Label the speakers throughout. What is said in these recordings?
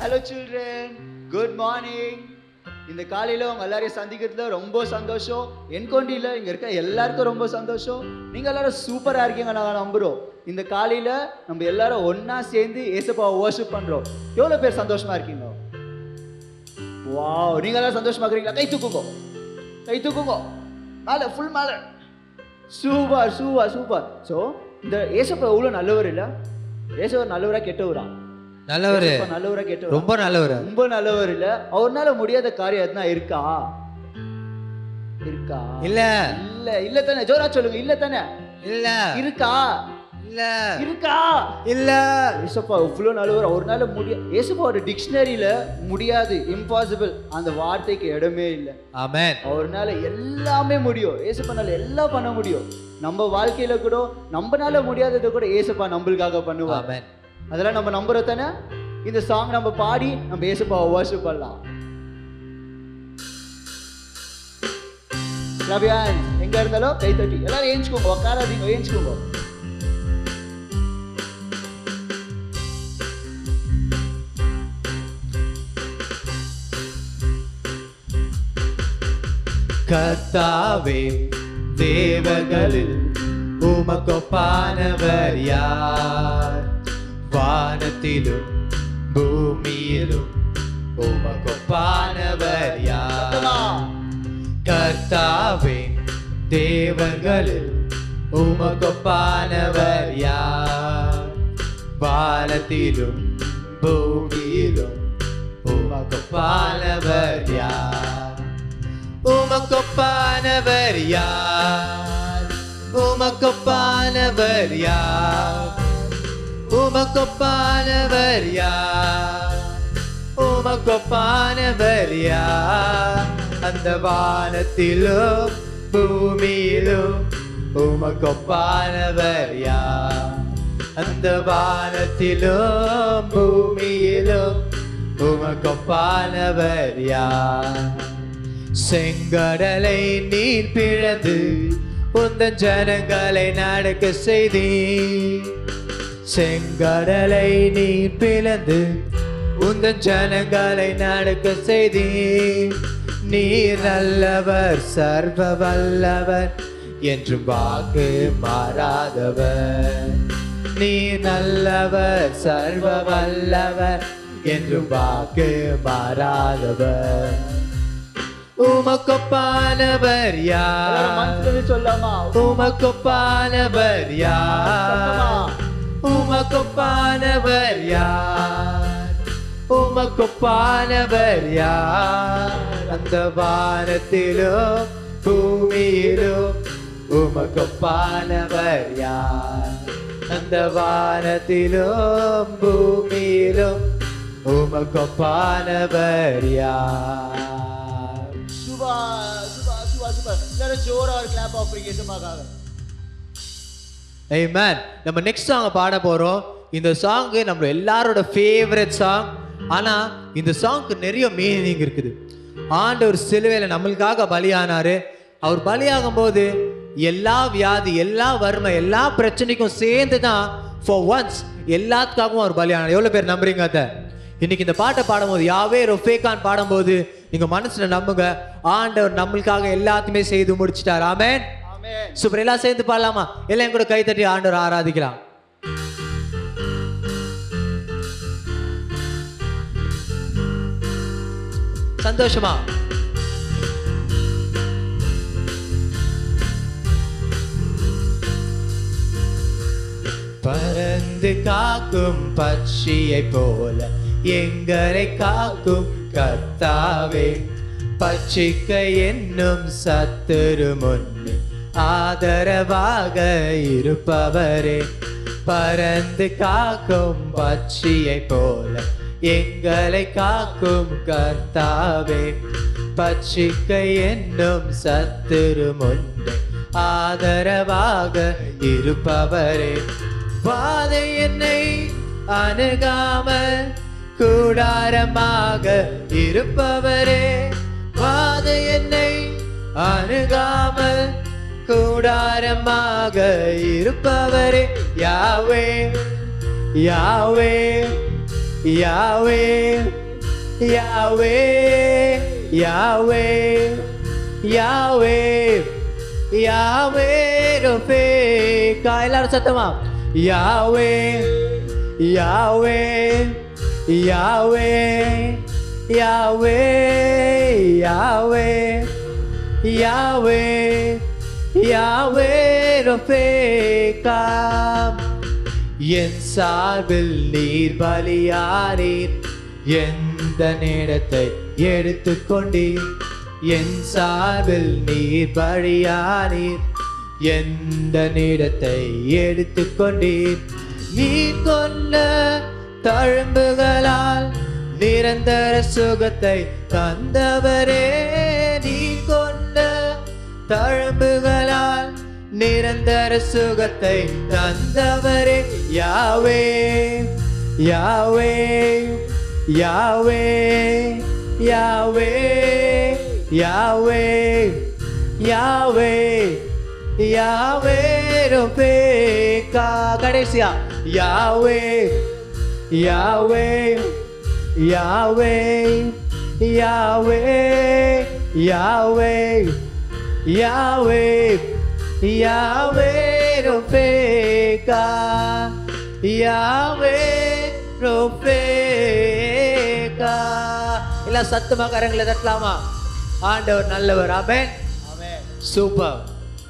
Speaker 1: Hello children good morning இந்த காலையில உங்க எல்லாரையும் சந்திக்கிறதுல ரொம்ப சந்தோஷம் என் கொண்டியில் இங்க இருக்க எல்லாருக்கும் ரொம்ப சந்தோஷம் நீங்க எல்லாரும் சூப்பரா இருக்கீங்க நான் நம்புறோம் இந்த காலையில நம்ம எல்லாரும் ஒண்ணா சேர்ந்து ஏசப்பாவை worship பண்றோம் எவ்வளவு பேர் சந்தோஷமா இருக்கீங்க வாவ் நீங்க எல்லாரும் சந்தோஷமா இருக்கீங்களா கை தூக்குங்க கை தூக்குங்க மேல ஃபுல் மேல சூப்பர் சூப்பர் சூப்பர் ஸோ இந்த ஏசப்பா எவ்வளோ நல்லவர் இல்ல ஏசப்பா நல்லவரா கெட்டவரா
Speaker 2: நல்லவரு
Speaker 1: ஏசப்பா நல்லவரா கெட்டவரா
Speaker 2: ரொம்ப நல்லவரு
Speaker 1: ரொம்ப நல்லவர் இல்ல அவர்னால முடியாத காரியம் எதுனா இருக்கா இருக்கா
Speaker 2: இல்ல
Speaker 1: இல்ல இல்ல தானே ஜோரா சொல்லுங்க இல்ல தானே
Speaker 2: இல்ல
Speaker 1: இருக்கா
Speaker 2: இல்ல
Speaker 1: இருக்கா
Speaker 2: இல்ல
Speaker 1: ஏசப்பா இவ்வளோ நல்லவர் அவர்னால முடிய ஏசப்பாவோட டிக்ஷனரியில முடியாது இம்பாசிபிள் அந்த வார்த்தைக்கு இடமே இல்லை
Speaker 2: ஆமென்
Speaker 1: அவர்னால எல்லாமே முடியும் ஏசப்பானால எல்லாம் பண்ண முடியும் நம்ம வாழ்க்கையில கூட நம்மனால முடியாததை கூட ஏசப்பா நம்மளுக்காக பண்ணுவார்
Speaker 2: ஆமென்
Speaker 1: அதெல்லாம் நம்ம நம்புறோம் தானே இந்த சாங் நம்ம பாடி நம்ம ஏசப்பாவை worship பண்ணலாம் ரவியான் எங்க இருந்தாலும் கை தட்டி எல்லாரும் ஏஞ்சுக்கோங்க உட்காராதீங்க ஏஞ்சுக்கோங்க
Speaker 2: கர்த்தாவே தேவர்களில் உமக்கொப்பானவர் யார் வானத்திலும் பூமியிலும் உமக்கொப்பானவர் யார் கர்த்தாவே தேவர்களில் உமக்கொப்பானவர் யார் வானத்திலும் பூமியிலும் உமக்கொப்பானவர் யார் உமக்கொப்பானவர் யார் உமக்கொப்பானவர் யார் உமக்கொப்பானவர் யார் உமக்கொப்பானவர் யார் அந்த வானத்திலும் பூமியிலும் உமக்கொப்பானவர் யார் அந்த வானத்திலும் பூமியிலும் உமக்கொப்பானவர் யார் செங்கடலை நீர் பிழந்து உந்தன் ஜனங்களை நடக்க செய்தீர் செங்கடலை நீர் பிளந்து உந்தன் ஜனங்களை நடக்க செய்தீர் நீர் நல்லவர் சர்வ வல்லவர் என்றும் வாக்கு மாறாதவர் நீர் நல்லவர் சர்வ வல்லவர் என்றும் வாக்கு மாறாதவர் உமக்கொப்பானவர்
Speaker 1: எல்லாரும்
Speaker 2: யார்
Speaker 1: மனசுல இருந்து சொல்லாமா
Speaker 2: உமக்கொப்பானவர் யார் உமக்கொப்பானவர் யார் உமக்கொப்பானவர் யார் அந்த வானத்திலும் பூமியிலும் உமக்கொப்பானவர் யார் அந்த வானத்திலும் பூமியிலும் உமக்கொப்பானவர் யார்
Speaker 1: சுபா சுபா சுபா சுபா எல்லாரும் ஜோரா ஒரு கிளாப் ஆஃபரிங் ஏசப்பாக்காக
Speaker 2: Amen. நம்ம நெக்ஸ்ட் சாங் பாட போறோம் இந்த சாங் நம்ம எல்லாரோட ஃபேவரட் சாங் ஆனா இந்த சாங்க்கு நிறைய மீனிங் இருக்குது ஆண்டவர் சிலுவையில நம்மளுக்காக பலியானாரு அவர் பலியாகும் போது எல்லா வியாதி எல்லா வறுமை எல்லா பிரச்சனைக்கும் சேர்ந்து தான் ஃபார் ஒன்ஸ் எல்லாத்துக்காகவும் அவர் பலியானார் எவ்வளவு பேர் நம்புறீங்க அத இன்னைக்கு இந்த பாட்டை பாடும்போது யாவே ரொஃபேகான் பாடும்போது நீங்க மனசுல நம்புங்க ஆண்டவர் நம்மளுக்காக எல்லாத்தையுமே செய்து முடிச்சிட்டார் ஆமென்
Speaker 1: ஆமென்
Speaker 2: சூப்பர் எல்லாம் சேர்ந்து பாடலாமா எல்லாம் கூட கை தட்டி ஆண்டவர் ஆராதிக்கலாம் சந்தோஷமா பறந்து காக்கும் பட்சியை போல எங்களை காக்கும் கர்த்தாவே பட்சிக்க என்னும் சத்துரு முன்னே ஆதரவாக இருப்பவரே பறந்து காக்கும் பட்சியை போல எங்களை காக்கும் கர்த்தாவே பட்சிக்க என்னும் சத்துரு முன்னே ஆதரவாக இருப்பவரே பாதை என்னை அணுகாமல் கூடாரமாக இருப்பவரே பாதை என்னை அணுகாமல் கூடாரமாக இருப்பவரே யாவே யாவே Yahweh, Yahweh, Yahweh, Yahweh, Yahweh, Rofeka. எல்லாரும் சத்தமா Yahweh, Yahweh, Yahweh, Yahweh, Yahweh, Yahweh, Yahweh, Rofeka. என் சார்பில் நீர் பலியாரீர் எந்த நேரத்தை எடுத்துக்கொண்டீர் என் சார்பில் நீர் பலியாரீர் எந்த நேரத்தை எடுத்துக்கொண்டீர் நீ கொண்ட தழும்புகளால் நிரந்தர சுகத்தை தந்தவரே நீ கொண்ட தழும்புகளால் நிரந்தர சுகத்தை தந்தவரே யாவே யாவே யாவே யாவே யாவே யாவே யாவே ரொபேகா கடைசியா யாவே யாவே யாவே யாவே யாவே Yahweh, Yahweh Rofeka, Yahweh Rofeka. எல்லாம் சத்தமா கரங்களை தட்டலாமா ஆண்டவர் நல்லவர் ஆமென் சூப்பர்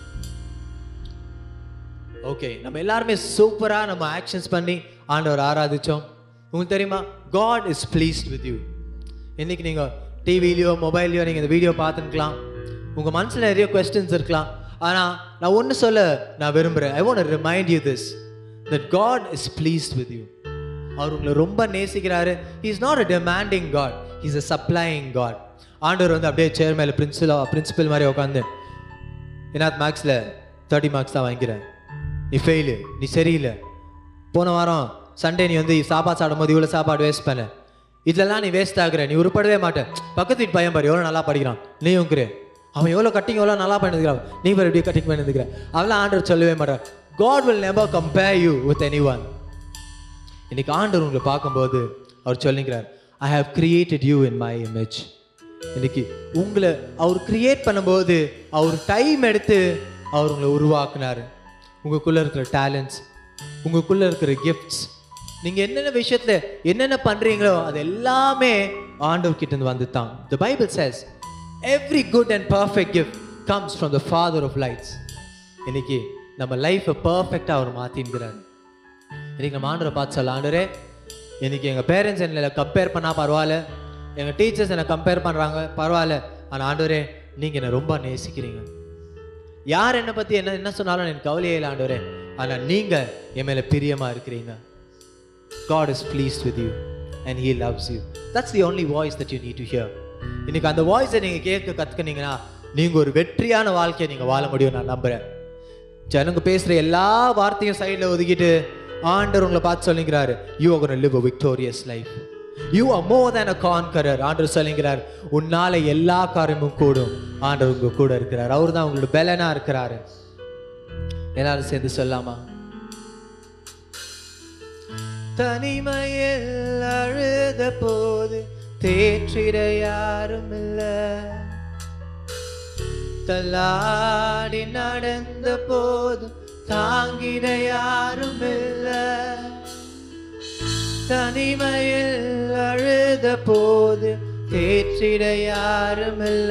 Speaker 2: ஓகே நம்ம எல்லாருமே சூப்பரா நம்ம ஆக்ஷன்ஸ் பண்ணி ஆண்டவர் ஆராதிச்சோம் உங்களுக்கு தெரியுமா God is pleased with you இன்னைக்கு நீங்க டிவிலையோ மொபைல்லையோ நீங்க இந்த வீடியோ பார்த்துருக்கலாம் உங்க மனசுல நிறைய கொஸ்டின்ஸ் இருக்கலாம் ஆனா நான் ஒன்று சொல்ல நான் விரும்புறேன் I want remind you this that God is pleased with you அவர் உங்களை ரொம்ப நேசிக்கிறாரு is not a demanding God is a supplying God ஆண்டவர் வந்து அப்படியே சேர் மேலே பிரின்சிபல் பிரின்சிபல் மாதிரி உட்காந்து என்னாத் மேக்ஸில் தேர்ட்டி மார்க்ஸ் தான் வாங்கிக்கிறேன் நீ ஃபெயிலு நீ சரியில்லை போன வாரம் சண்டே நீ வந்து சாப்பாடு சாப்பிடும் போது இவ்வளோ சாப்பாடு வேஸ்ட் பண்ண இதெல்லாம் நீ வேஸ்ட் ஆகுற நீ உருப்படவே மாட்டேன் பக்கத்து வீட்டு பையன் பாரு எவ்வளோ நல்லா படிக்கிறான் நீ உங்குற அவன் எவ்வளோ கட்டிங் எவ்வளோ நல்லா பண்ணிருக்கிறான் நீ பாரு எப்படி கட்டிங் பண்ணிருக்கிற அதெல்லாம் ஆண்டவர் சொல்லவே மாட்டார் God will never compare you with any one இன்னைக்கு ஆண்டவர் உங்களை பார்க்கும்போது அவர் சொல்லிக்கிறார் I have created you in my image இன்னைக்கு உங்களை அவர் கிரியேட் பண்ணும்போது அவர் டைம் எடுத்து அவர் உங்களை உருவாக்குனாரு உங்களுக்குள்ள இருக்கிற டேலண்ட்ஸ் உங்களுக்குள்ள இருக்கிற கிஃப்ட்ஸ் நீங்க என்னென்ன விஷயத்துல என்னென்ன பண்றீங்களோ அது எல்லாமே ஆண்டவர் கிட்ட இருந்து வந்து தான் the Bible says every good and perfect gift comes from the father of lights இன்னைக்கு நம்ம லைஃப்பை பர்ஃபெக்டாக அவர் மாற்றின்கிறார் இன்னைக்கு நம்ம ஆண்டரை பார்த்து சொல்ல ஆண்டரே இன்னைக்கு எங்கள் பேரண்ட்ஸ் என்னை கம்பேர் பண்ணால் பரவாயில்ல எங்கள் டீச்சர்ஸ் என்னை கம்பேர் பண்ணுறாங்க பரவாயில்ல ஆனால் ஆண்டவரே நீங்கள் என்னை ரொம்ப நேசிக்கிறீங்க யார் என்னை பற்றி என்ன என்ன சொன்னாலும் எனக்கு கவலையே இல்லை ஆண்டவரே ஆனால் நீங்கள் என் மேலே பிரியமாக இருக்கிறீங்க God is pleased with you and He loves you. That's the only voice that you need to hear. இன்னைக்கு அந்த வாய்ஸை நீங்கள் கேட்க கற்றுக்கினீங்கன்னா நீங்கள் ஒரு வெற்றியான வாழ்க்கையை நீங்கள் வாழ முடியும் நான் நம்புகிறேன் ஜனங்க பேசுகிற எல்லா வார்த்தையும் சைடில் ஒதுக்கிட்டு ஆண்டவர் உங்களை பார்த்து சொல்லிக்கிறாரு you are gonna live a victorious life you are more than a conqueror ஆண்டவர் சொல்லிக்கிறார் உன்னால எல்லா காரியமும் கூடும் ஆண்டவர் உங்க கூட இருக்கிறார் அவர் தான் உங்களோட பலனா இருக்கிறாரு எல்லாரும் சேர்ந்து சொல்லாமா தனிமையில் அழுத போது தேற்றிட யாரும் இல்ல தள்ளாடி நடந்த போது தாங்கிட யாரும் இல்ல தனிமையில் அழுத போது தேற்றிட யாரும் இல்ல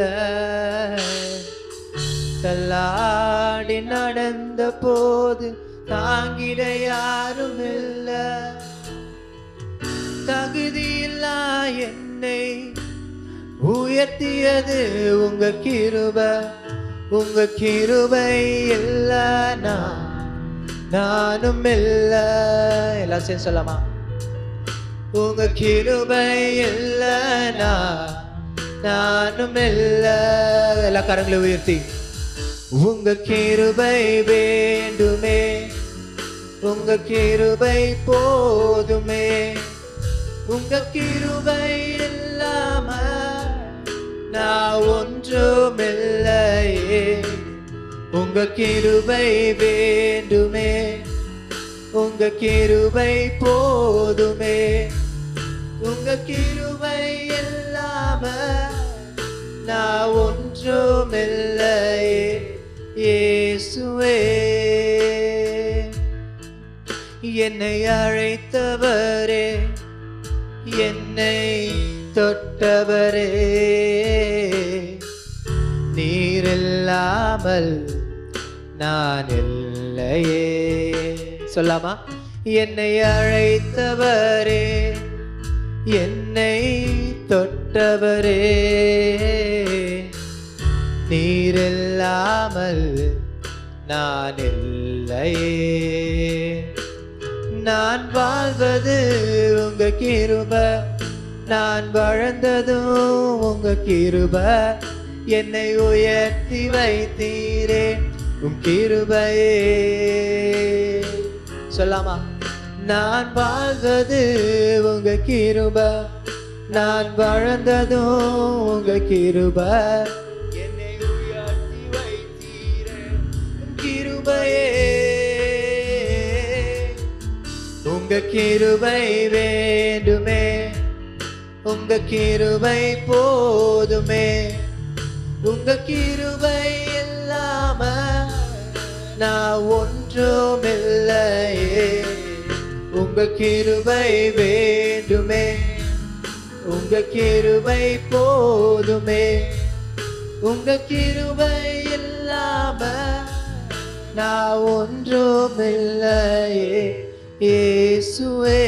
Speaker 2: தள்ளாடி நடந்த போது தாங்கிட யாரும் இல்ல தகுதியில்லா என்னை உயர்த்தியது உங்க கிருப உங்க கிருபை இல்ல நான் நானும் இல்ல எல்லாம் சேர்ந்து சொல்லலாமா உங்க கிருபை இல்ல நான் நானும் இல்ல எல்லா கரங்களை உயர்த்தி உங்க கிருபை வேண்டுமே உங்க கிருபை போதுமே உங்க கிருபை இல்லாம நான் ஒன்றுமில்லையே உங்க கிருபை வேண்டுமே உங்க கிருபை போதுமே உங்க கிருபை இல்லாம நான் ஒன்றுமில்லையே இயேசுவே என்னை அழைத்தவரே என்னை தொட்டவரே நீர் இல்லாமல் நான் இல்லையே சொல்லாமா என்னை அழைத்தவரே என்னை தொட்டவரே நீர் இல்லாமல் நான் இல்லையே நான் வாழ்வது உங்க கிருப நான் வளர்ந்ததும் உங்க கிருப என்னை உயர்த்தி வைத்தீரே உன் கிருபையே சொல்லாமா நான் வாழ்வது உங்க கிருப நான் வளர்ந்ததும் உங்க கிருப என்னை உயர்த்தி வைத்தீரே உன் கிருபையே உங்க கிருபை வேண்டுமே உங்க கிருபை போதுமே உங்க கிருபை இல்லாம நான் ஒன்றுமில்லையே உங்க கிருபை வேண்டுமே உங்க கிருபை போதுமே உங்க கிருபை இல்லாம நான் ஒன்றுமில்லையே இயேசுவே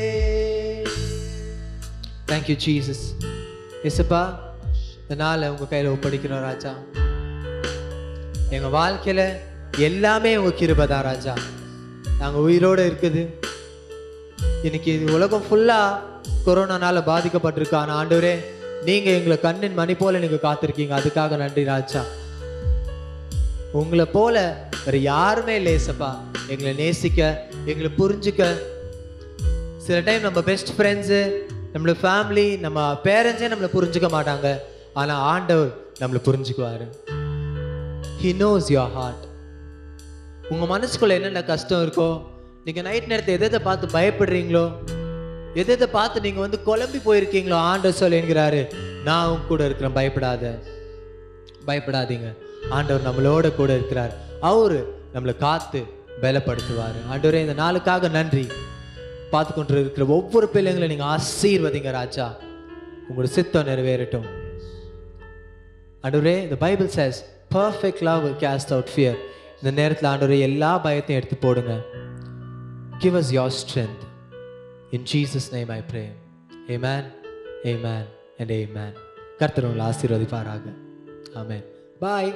Speaker 2: தேங்க் யூ ஜீசஸ் இசப்பா இந்த நாளை உங்க கையில ஒப்படைக்கிறோம் ராஜா எங்க வாழ்க்கையில எல்லாமே உங்க கிருபை தான் ராஜா நாங்க உயிரோட இருக்குது இன்னைக்கு இது உலகம் ஃபுல்லா கொரோனானால பாதிக்கப்பட்டிருக்கு ஆனா ஆண்டவரே நீங்க எங்களை கண்ணின் மணி போல நீங்க காத்திருக்கீங்க அதுக்காக நன்றி ராஜா உங்களை போல வேற யாருமே இல்லை ஏசப்பா எங்களை நேசிக்க எங்களை புரிஞ்சுக்க சில டைம் நம்ம பெஸ்ட் ஃப்ரெண்ட்ஸு நம்மளோட ஃபேமிலி நம்ம பேரண்ட்ஸே நம்மளை புரிஞ்சுக்க மாட்டாங்க ஆனால் ஆண்டவர் நம்மளை புரிஞ்சுக்குவாரு ஹி நோஸ் யுவர் ஹார்ட் உங்கள் மனசுக்குள்ள என்னென்ன கஷ்டம் இருக்கோ நீங்கள் நைட் நேரத்தை எதை எதை பார்த்து பயப்படுறீங்களோ எதை எதை பார்த்து நீங்கள் வந்து குழம்பி போயிருக்கீங்களோ ஆண்டவர் சொல் என்கிறாரு நான் உங்க கூட இருக்கிறேன் பயப்படாத பயப்படாதீங்க ஆண்டவர் நம்மளோட கூட இருக்கிறார் அவரு நம்மளை காத்து பலப்படுத்துவார் ஆண்டவரே இந்த நாளுக்காக நன்றி பார்த்து கொண்டு இருக்கிற ஒவ்வொரு பிள்ளைங்களை நீங்க ஆசீர்வதிங்க ராஜா உங்களோட சித்தம் நிறைவேறட்டும் ஆண்டவரே இந்த Bible says perfect love will cast out fear இந்த நேரத்தில் ஆண்டவரே எல்லா பயத்தையும் எடுத்து போடுங்க give us your strength in Jesus name I pray amen amen and amen கர்த்தர் உங்களை ஆசீர்வதிப்பாராக ஆமென் bye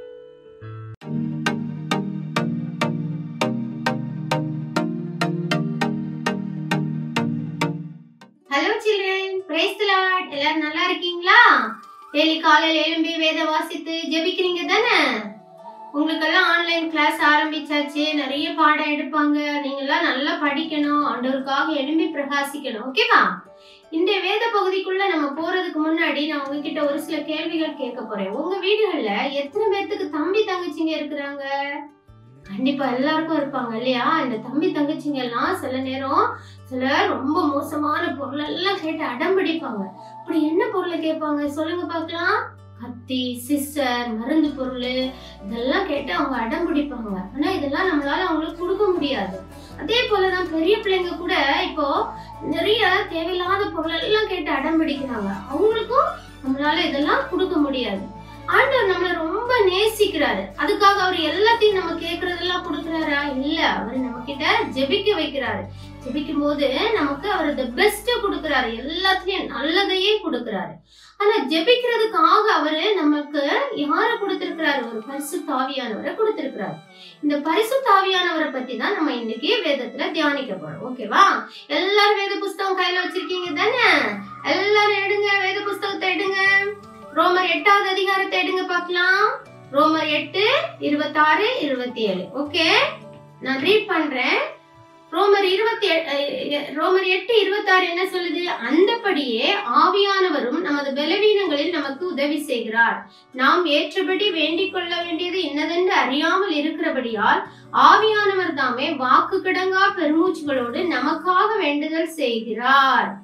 Speaker 3: hello children praise the lord எல்லாரும் நல்லா இருக்கீங்களா டெய்லி காலையில எழும்பி வேத வாசித்து ஜெபிக்கிறீங்க தானே உங்களுக்கெல்லாம் ஆன்லைன் கிளாஸ் ஆரம்பிச்சாச்சு நிறைய பாடம் எடுப்பாங்க நீங்கெல்லாம் நல்லா படிக்கணும் ஆண்டவருக்காக எழும்பி பிரகாசிக்கணும் ஓகேவா இந்த வேத பகுதிக்குள்ள நம்ம போறதுக்கு முன்னாடி நான் உங்ககிட்ட ஒரு சில கேள்விகள் கேட்க போறேன் உங்க வீடுகள்ல எத்தனை பேர்த்துக்கு தம்பி தங்கச்சிங்க இருக்கிறாங்க கண்டிப்பா எல்லாருக்கும் இருப்பாங்க இல்லையா இந்த தம்பி தங்கச்சிங்க எல்லாம் சில நேரம் சில ரொம்ப மோசமான பொருள் எல்லாம் கேட்டு அடம் பிடிப்பாங்க அப்படி என்ன பொருளை கேட்பாங்க சொல்லுங்க பார்க்கலாம் கத்தி சிஸ்டர் மருந்து பொருள் இதெல்லாம் கேட்டு அவங்க அடம் பிடிப்பாங்க ஆனா இதெல்லாம் நம்மளால அவங்களுக்கு கொடுக்க முடியாது அதே போலதான் பெரிய பிள்ளைங்க கூட இப்போ நிறைய தேவையில்லாத பொருள் எல்லாம் கேட்டு அடம் பிடிக்கிறாங்க அவங்களுக்கும் நம்மளால இதெல்லாம் கொடுக்க முடியாது ஆண்டவர் நம்மள ரொம்ப நேசிக்கிறாரு அதுக்காக அவர் எல்லாத்தையும் நம்ம கேக்குறதெல்லாம் கொடுக்கறாரா இல்ல அவர் நம்ம கிட்ட ஜெபிக்க வைக்கிறாரு ஜெபிக்கும் போது நமக்கு அவர் த பெஸ்ட் கொடுக்கறாரு எல்லாத்துலயும் நல்லதையே கொடுக்கறாரு ஆனா ஜெபிக்கிறதுக்காக அவரு நமக்கு யார கொடுத்திருக்கிறாரு ஒரு பரிசு தாவியானவரை கொடுத்திருக்கிறாரு இந்த பரிசு தாவியானவரை பத்தி தான் நம்ம இன்னைக்கு வேதத்துல தியானிக்க போறோம் ஓகேவா எல்லாரும் வேத புஸ்தகம் கையில வச்சிருக்கீங்க தானே எல்லாரும் எடுங்க வேத புஸ்தகத்தை எடுங்க ரோமர் எட்டாவது அதிகாரத்தை எடுங்க பார்க்கலாம் ரோமர் எட்டு இருபத்தாறு இருபத்தி ஏழு ஓகே நான் ரீட் பண்றேன் ரோமர் இருபத்தி எ- அஹ் ரோமர் எட்டு இருபத்தாறு என்ன சொல்லுது அந்தபடியே ஆவியானவரும் நமது பலவீனங்களில் நமக்கு உதவி செய்கிறார் நாம் ஏற்றபடி வேண்டிக் கொள்ள வேண்டியது இன்னதென்று அறியாமல் இருக்கிறபடியால் ஆவியானவர் தாமே வாக்கு கிடங்கா பெருமூச்சுகளோடு நமக்காக வேண்டுதல் செய்கிறார்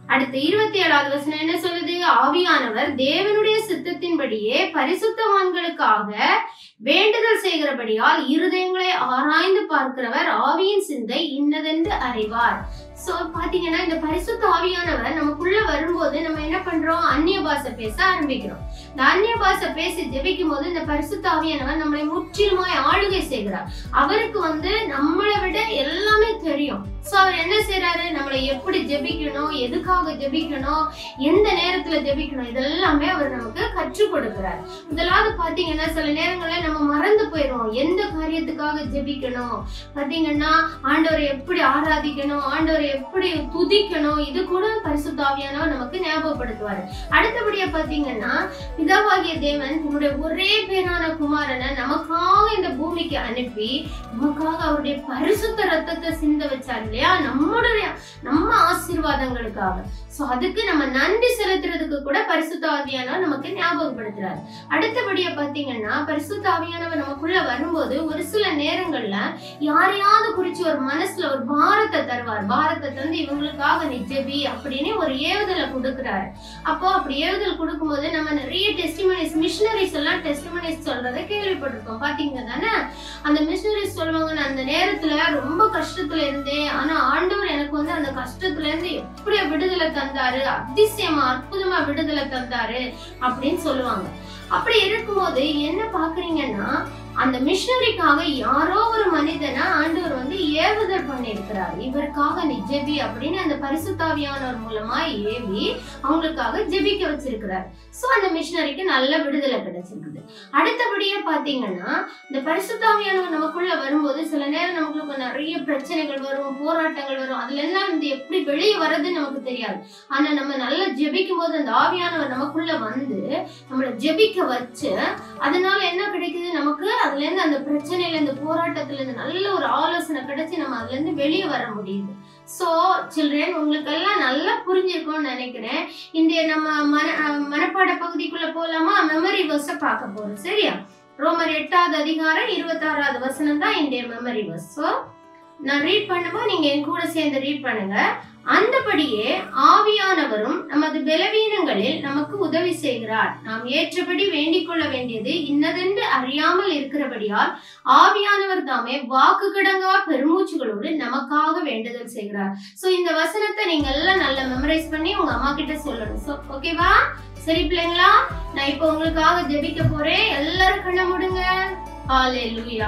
Speaker 3: அடுத்து இருபத்தி ஏழாவது வசனம் என்ன சொல்லுது ஆவியானவர் தேவனுடைய சித்தத்தின்படியே பரிசுத்தவான்களுக்காக வேண்டுதல் செய்கிறபடியால் இருதயங்களை ஆராய்ந்து பார்க்கிறவர் ஆவியின் சிந்தை இன்னதென்று அறிவார் சோ பாத்தீங்கன்னா இந்த பரிசுத்த ஆவியானவர் நமக்குள்ள வரும்போது நம்ம என்ன பண்றோம் அந்நிய பாஷை பேச ஆரம்பிக்கிறோம் இந்த அந்நிய பாஷை பேசி ஜெபிக்கும் போது இந்த பரிசுத்த ஆவியானவர் நம்மளை முற்றிலுமாய் ஆளுகை செய்கிறார் அவருக்கு வந்து நம்மளை விட எல்லாமே தெரியும் சோ அவர் என்ன செய்யறாரு நம்மளை எப்படி ஜெபிக்கணும் எதுக்காக ஜெபிக்கணும் எந்த நேரத்துல ஜெபிக்கணும் இதெல்லாமே அவர் நமக்கு கற்றுக் கொடுக்கிறார் முதலாவது பாத்தீங்கன்னா சில நேரங்கள்ல நம்ம மறந்து போயிடுவோம் எந்த காரியத்துக்காக ஜெபிக்கணும் பாத்தீங்கன்னா ஆண்டவரை எப்படி ஆராதிக்கணும் ஆண்டவரை எப்படி துதிக்கணும் இது கூட பரிசுத்தாவியானவர் நமக்கு ஞாபகப்படுத்துவாரு அடுத்தபடியா பாத்தீங்கன்னா பிதாவாகிய தேவன் தன்னுடைய ஒரே பேரான குமாரனை நமக்காக இந்த பூமிக்கு அனுப்பி நமக்காக அவருடைய பரிசுத்த ரத்தத்தை சிந்த வச்சார் இல்லையா நம்முடைய நம்ம ஆசீர்வாதங்களுக்காக சோ அதுக்கு நம்ம நன்றி செலுத்துறதுக்கு கூட பரிசுத்த ஆவியானவர் நமக்கு ஞாபகப்படுத்துறாரு அடுத்தபடியா பாத்தீங்கன்னா பரிசுத்த ஆவியானவர் நமக்குள்ள வரும்போது ஒரு சில நேரங்கள்ல யாரையாவது குறிச்சு ஒரு மனசுல ஒரு பாரத்தை தருவார் பாரத்தை தந்து இவங்களுக்காக நீ ஜெபி அப்படின்னு ஒரு ஏவுதலை கொடுக்கிறாரு அப்போ அப்படி ஏவுதல் கொடுக்கும்போது நம்ம நிறைய டெஸ்டிமனிஸ் மிஷினரிஸ் எல்லாம் டெஸ்டிமனிஸ் சொல்றதை கேள்விப்பட்டிருக்கோம் பாத்தீங்க தானே அந்த மிஷினரிஸ் சொல்லுவாங்க நான் அந்த நேரத்துல ரொம்ப கஷ்டத்துல இருந்தேன் ஆனா ஆண்டவர் எனக்கு வந்து அந்த கஷ்டத்துல இருந்து எப்படி விடுதலை தந்தாரு அதிசயமா அற்புதமா விடுதலை தந்தாரு அப்படின்னு சொல்லுவாங்க அப்படி இருக்கும்போது என்ன பாக்குறீங்கன்னா அந்த மிஷனரிக்காக யாரோ ஒரு மனிதனை ஆண்டவர் வந்து ஏவுதல் பண்ணியிருக்கிறார் இவருக்காக நீ ஜெபி அப்படின்னு அந்த பரிசுத்தாவியானவர் மூலமா ஏவி அவங்களுக்காக ஜெபிக்க வச்சிருக்கிறார் சோ அந்த மிஷனரிக்கு நல்ல விடுதலை கிடைச்சிருக்குது அடுத்தபடியா பாத்தீங்கன்னா இந்த பரிசுத்தாவியானவர் நமக்குள்ள வரும்போது சில நேரம் நமக்கு நிறைய பிரச்சனைகள் வரும் போராட்டங்கள் வரும் அதுல எல்லாம் இந்த எப்படி வெளியே வர்றதுன்னு நமக்கு தெரியாது ஆனா நம்ம நல்லா ஜெபிக்கும் போது அந்த ஆவியானவர் நமக்குள்ள வந்து நம்மளை ஜெபிக்க வச்சு அதனால என்ன கிடைக்குது நமக்கு அதுல இருந்து அந்த பிரச்சனையில இருந்து போராட்டத்துல இருந்து நல்ல ஒரு ஆலோசனை கிடைச்சு நம்ம அதுல இருந்து வெளியே வர முடியுது சோ சில்ட்ரன் உங்களுக்கு எல்லாம் நல்லா புரிஞ்சிருக்கும்னு நினைக்கிறேன் இந்த நம்ம மன அஹ் மனப்பாட பகுதிக்குள்ள போலாமா மெமரி வர்ஸ பார்க்க போறோம் சரியா ரோமர் எட்டாவது அதிகாரம் இருபத்தாறாவது வசனம் தான் இன்றைய மெமரி வர்ஸ் ஸோ நான் ரீட் பண்ணும்போது நீங்க என் கூட சேர்ந்து ரீட் பண்ணுங்க அந்தபடியே ஆவியானவரும் நமது பலவீனங்களில் நமக்கு உதவி செய்கிறார் நாம் ஏற்றபடி வேண்டிக் கொள்ள வேண்டியது இன்னதென்று அறியாமல் இருக்கிறபடியால் ஆவியானவர் தாமே வாக்கு கடங்கா பெருமூச்சுகளோடு நமக்காக வேண்டுதல் செய்கிறார் சோ இந்த வசனத்தை நீங்க எல்லாம் நல்லா மெமரைஸ் பண்ணி உங்க அம்மா கிட்ட சொல்லணும் சோ ஓகேவா சரி பிள்ளைங்களா நான் இப்போ உங்களுக்காக ஜெபிக்க போறேன் எல்லாரும் கண்ண முடுங்க ஹalleluya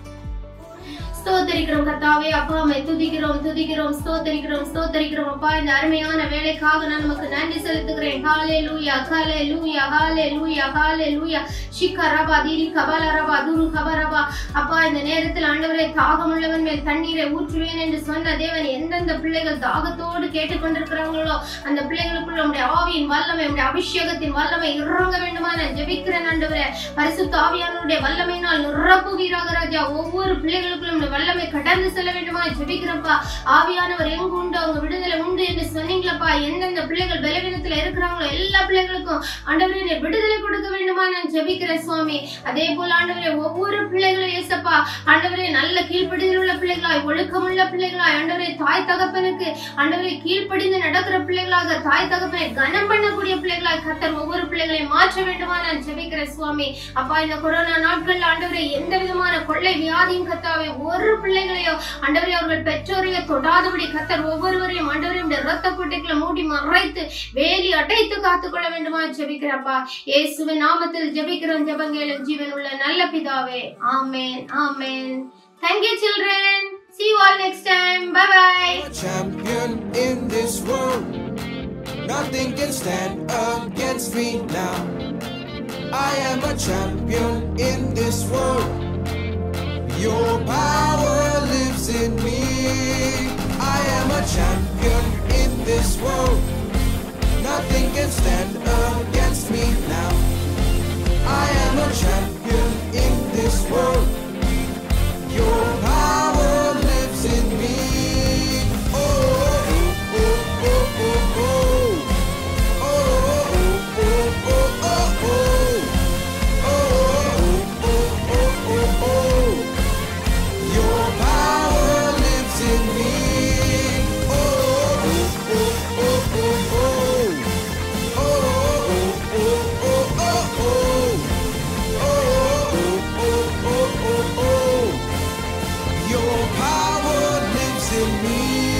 Speaker 3: ஸ்தோத்தரிக்கிறோம் கத்தாவே அப்பா அம்மை துதிக்கிறோம் துதிக்கிறோம் ஸ்தோத்தரிக்கிறோம் ஸ்தோத்தரிக்கிறோம் அப்பா இந்த அருமையான வேலைக்காக நான் நமக்கு நன்றி செலுத்துகிறேன் ஹாலே லூயா காலே லூயா ஹாலே லூயா ஹாலே லூயா ஷிக்கா ரபா தீரி கபால ரபா துரு கபரபா அப்பா இந்த நேரத்தில் ஆண்டவரை தாகமுள்ளவன் மேல் தண்ணீரை ஊற்றுவேன் என்று சொன்ன தேவன் எந்தெந்த பிள்ளைகள் தாகத்தோடு கேட்டுக்கொண்டிருக்கிறாங்களோ அந்த பிள்ளைகளுக்குள்ள உடைய ஆவியின் வல்லமை உடைய அபிஷேகத்தின் வல்லமை இறங்க வேண்டுமா நான் ஜெபிக்கிறேன் ஆண்டவரே பரிசுத்த ஆவியானுடைய வல்லமையினால் நிரப்புவீராக ராஜா ஒவ்வொரு பிள்ளைகளுக்குள்ளும் உடைய வல்லமை கடந்து செல்ல வேண்டுமா ஜெபிக்கிறப்பா ஆவியானவர் எங்கு உண்டு அவங்க விடுதலை உண்டு என்று சொன்னீங்களப்பா எந்தெந்த பிள்ளைகள் பலவீனத்துல இருக்கிறாங்களோ எல்லா பிள்ளைகளுக்கும் ஆண்டவரே நீர் விடுதலை கொடுக்க வேண்டுமா நான் ஜெபிக்கிறேன் சுவாமி அதே போல ஆண்டவரே ஒவ்வொரு பிள்ளைகளும் ஏசப்பா ஆண்டவரே நல்ல கீழ்ப்படிதல் உள்ள பிள்ளைகளாய் ஒழுக்கமுள்ள பிள்ளைகளாய் ஆண்டவரே தாய் தகப்பனுக்கு ஆண்டவரே கீழ்ப்படிந்து நடக்கிற பிள்ளைகளாக தாய் தகப்பனை கனம் பண்ணக்கூடிய பிள்ளைகளாய் கத்தர் ஒவ்வொரு பிள்ளைகளையும் மாற்ற வேண்டுமா நான் ஜெபிக்கிறேன் சுவாமி அப்பா இந்த கொரோனா நாட்கள்ல ஆண்டவரே எந்த விதமான கொள்ளை வியாதியும் கத்தாவே ஒரு பிள்ளைகளையோ ஆண்டவரே அவர்கள் பெற்றோரையோ தொடாதபடி கத்தர் ஒவ்வொருவரையும் ஆண்டவரையும் ரத்த கொட்டைக்குள்ள மூடி மறைத்து வேலி அடைத்து காத்துக்கொள்ள வேண்டுமா ஜெபிக்கிறப்பா இயேசுவின் நாமத்தில் ஜெபிக்கிறோம் ஜெபங்கேளும் ஜீவன் உள்ள நல்ல பிதாவே ஆமென் ஆமென் Thank you children. See you all next time. Bye bye.
Speaker 4: champion in this world. Nothing can stand against me now. I am a champion in this world. Your power lives in me. I am a champion in this world. Nothing can stand against me now. I am a champion in this world. Your power lives in me. Oh, oh, oh, oh, oh, oh. Oh, oh, oh, oh, oh, oh. Oh, oh, oh, oh, oh. Your power lives in me. Oh, oh, oh, oh, oh, in me.